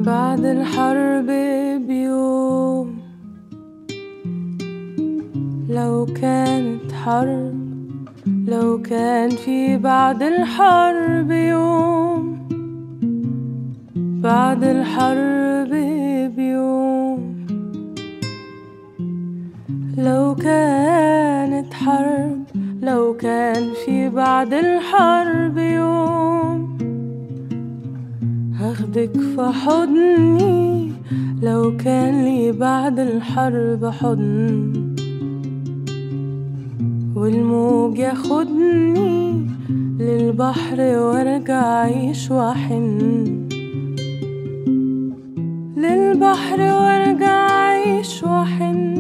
بعد الحرب بيوم لو كانت حرب لو كان في بعد الحرب يوم بعد الحرب بيوم لو كانت حرب لو كان في بعد الحرب يوم هاخدك في حضني لو كان لي بعد الحرب حضن والموج ياخدني للبحر وارجع اعيش واحن للبحر وارجع اعيش واحن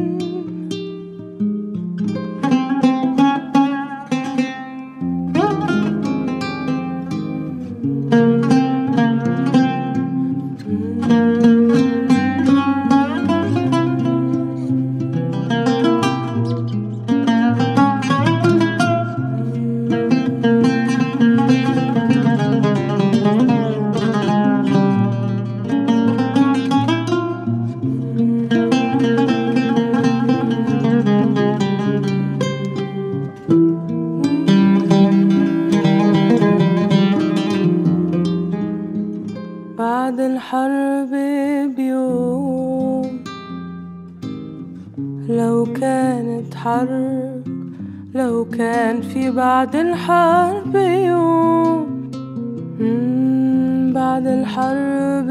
بعد الحرب بيوم لو كانت حرب لو كان في بعد الحرب يوم مم، بعد الحرب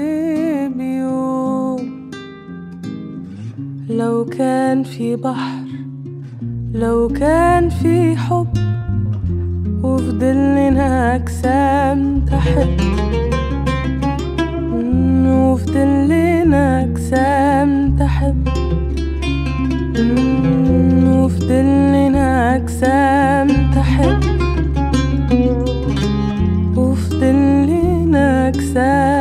بيوم لو كان في بحر لو كان في حب وفضلنا أجسام تحب مم، وفضل لنا أجسام تحب مم، وفضل لنا أجسام تحب وفضل لنا أجسام